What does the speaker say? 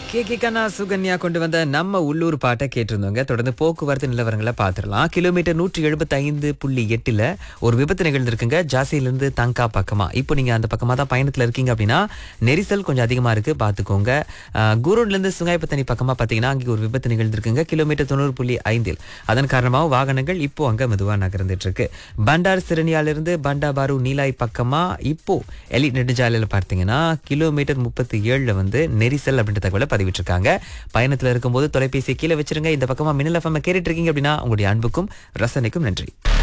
K K கண்ணா சுகன்யா கொண்டு வந்த நம்ம உள்ளூர் பாட்டை கேட்டிருந்தோங்க தொடர்ந்து போக்குவரத்து நிலவரங்களை பார்த்துடலாம் கிலோமீட்டர் நூற்றி எழுபத்தி ஐந்து புள்ளி எட்டுல ஒரு விபத்து நிகழ்ந்திருக்குங்க ஜாசியிலிருந்து தங்கா பக்கமா இப்போ நீங்க அந்த பக்கமா தான் பயணத்துல இருக்கீங்க அப்படின்னா நெரிசல் கொஞ்சம் அதிகமா இருக்கு பார்த்துக்கோங்க அஹ், குரூன்ல இருந்து சுங்காய்பத்தனி பக்கமா பார்த்தீங்கன்னா அங்கே ஒரு விபத்து நிகழ்ந்திருக்குங்க கிலோமீட்டர் தொண்ணூறு புள்ளி ஐந்தில் அதன் காரணமாக வாகனங்கள் இப்போ அங்க மெதுவா நகர்ந்துட்டு இருக்கு பண்டார் சிறுனியாலிருந்து பண்டா பாரு நீலாய் பக்கமா இப்போ எலி நெடுஞ்சாலையில் பார்த்தீங்கன்னா கிலோமீட்டர் முப்பத்தி ஏழுல வந்து நெரிசல் அப்படின்ற தகவலை பதிவிட்டிருக்காங்க பயணத்துல இருக்கும்போது தொலைபேசியை கீழே வச்சிருங்க இந்த பக்கமா மின்னல் எஃப்எம் கேட்டுட்டு இருக்கீங்க அப்படின்னா உங்களுடைய அன்புக்கும் ரசனைக்கும் நன்றி